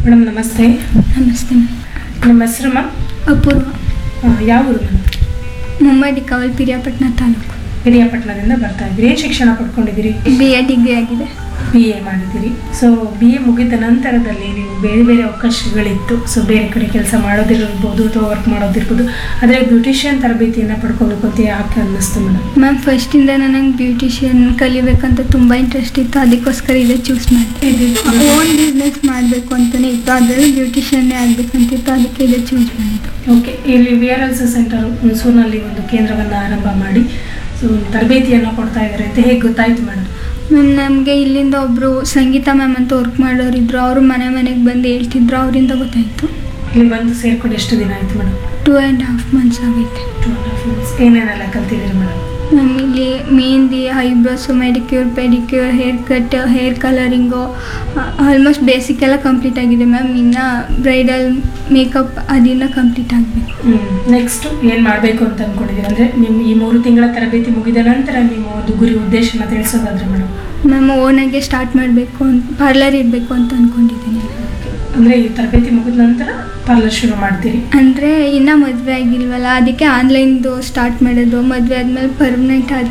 madam ನಮಸ್ತೆ ನಮಸ್ತೆ ನಿಮ್ಮ ಹೆಸರು ಮ್ಯಾಮ್ ಅಪೂರ್ವ ಯಾವ ಊರು ಮೇಡಮ್ ಮುಮ್ಮಡಿ ಕವಲ್ ಪಿರಿಯಾಪಟ್ಟಣ ತಾಲೂಕು ಹಿರಿಯಾಪಟ್ಟಣದಿಂದ ಬರ್ತಾ ಇದ್ದೀರಿ ಏನು ಶಿಕ್ಷಣ ಪಡ್ಕೊಂಡಿದ್ದೀರಿ ಬಿ ಎ ಡಿಗ್ರಿ ಆಗಿದೆ ಬಿ ಎ ಮಾಡಿದ್ದೀರಿ ಸೊ ಬಿ ಎ ಮುಗಿದ ನಂತರದಲ್ಲಿ ನೀವು ಬೇರೆ ಬೇರೆ ಅವಕಾಶಗಳಿತ್ತು ಸೊ ಬೇರೆ ಕಡೆ ಕೆಲಸ ಮಾಡೋದಿರ್ಬೋದು ಅಥವಾ ವರ್ಕ್ ಮಾಡೋದಿರ್ಬೋದು ಆದರೆ ಬ್ಯೂಟಿಷಿಯನ್ ತರಬೇತಿಯನ್ನು ಪಡ್ಕೋಬೇಕು ಅಂತ ಯಾಕೆ ಅನ್ನಿಸ್ತು ಮೇಡಮ್ ಮ್ಯಾಮ್ ಫಸ್ಟಿಂದ ನನಗೆ ಬ್ಯೂಟಿಷಿಯನ್ ಕಲಿಬೇಕಂತ ತುಂಬ ಇಂಟ್ರೆಸ್ಟ್ ಇತ್ತು ಅದಕ್ಕೋಸ್ಕರ ಇದೇ ಚೂಸ್ ಮಾಡಿದೆ ಓನ್ ಬಿಸ್ನೆಸ್ ಮಾಡಬೇಕು ಅಂತಲೇ ಇತ್ತು ಅದರಲ್ಲಿ ಬ್ಯೂಟಿಷಿಯನ್ನೇ ಆಗಬೇಕಂತಿತ್ತು ಅದಕ್ಕೆ ಇದೇ ಚೂಸ್ ಮಾಡಿದ್ದು ಓಕೆ ಇಲ್ಲಿ ವಿ ಆರ್ ಎಲ್ಸ್ ಸೆಂಟರ್ ಹುಣಸೂರಿನಲ್ಲಿ ಒಂದು ಕೇಂದ್ರವನ್ನು ಆರಂಭ ಮಾಡಿ ಸೊ ತರಬೇತಿಯನ್ನು ಕೊಡ್ತಾ ಇದ್ದಾರೆ ಅಂತ ಹೇಗೆ ಗೊತ್ತಾಯ್ತು ಮೇಡಮ್ ಮ್ಯಾಮ್ ನಮಗೆ ಇಲ್ಲಿಂದ ಒಬ್ಬರು ಸಂಗೀತ ಮ್ಯಾಮ್ ಅಂತ ವರ್ಕ್ ಮಾಡೋರಿದ್ರು ಅವರು ಮನೆ ಮನೆಗೆ ಬಂದು ಹೇಳ್ತಿದ್ರು ಅವರಿಂದ ಗೊತ್ತಾಯಿತು ಇಲ್ಲಿ ಬಂದು ಸೇರ್ಕೊಂಡು ಎಷ್ಟು ದಿನ ಆಯ್ತು madam two and half months ಆಗೈತೆ ಟೂ ಆ್ಯಂಡ್ ಹಾಫ್ ಮಂತ್ಸ್ ಏನೇನೆಲ್ಲ ಕಲ್ತಿದ್ದೀರಿ ಮೇಡಮ್ ಮ್ಯಾಮ್ ಇಲ್ಲಿ mehndi eyebrows manicure pedicure hair cut hair colouring almost basic ಎಲ್ಲ ಕಂಪ್ಲೀಟ್ ಆಗಿದೆ ಮ್ಯಾಮ್ ಇನ್ನು ಬ್ರೈಡಲ್ ಮೇಕಪ್ ಅದಿನ್ನ ಕಂಪ್ಲೀಟ್ ಆಗಬೇಕು ನೆಕ್ಸ್ಟ್ ಏನು ಮಾಡಬೇಕು ಅಂತ ಅನ್ಕೊಂಡಿದ್ದೀರಿ ಅಂದರೆ ನಿಮ್ಮ ಈ ಮೂರು ತಿಂಗಳ ತರಬೇತಿ ಮುಗಿದ ನಂತರ ನೀವು ಒಂದು ಗುರಿ ಉದ್ದೇಶನ ತಿಳಿಸೋದಾದ್ರೆ ಮೇಡಮ್ ಮ್ಯಾಮ್ ಓನಾಗೆ ಸ್ಟಾರ್ಟ್ ಮಾಡಬೇಕು ಅಂತ ಪಾರ್ಲರ್ ಇಡಬೇಕು ಅಂತ ಅಂದ್ಕೊಂಡಿದ್ದೀನಿ ಅಂದರೆ ಈ ತರಬೇತಿ ಮುಗಿದ ನಂತರ ಪಾರ್ಲರ್ ಶುರು ಮಾಡ್ತೀರಿ ಅಂದರೆ ಇನ್ನೂ ಮದುವೆ ಆಗಿಲ್ವಲ್ಲ ಅದಕ್ಕೆ ಆನ್ಲೈನ್ದು ಸ್ಟಾರ್ಟ್ ಮಾಡೋದು ಮದುವೆ ಆದಮೇಲೆ ಪರ್ಮನೆಂಟ್ ಆದ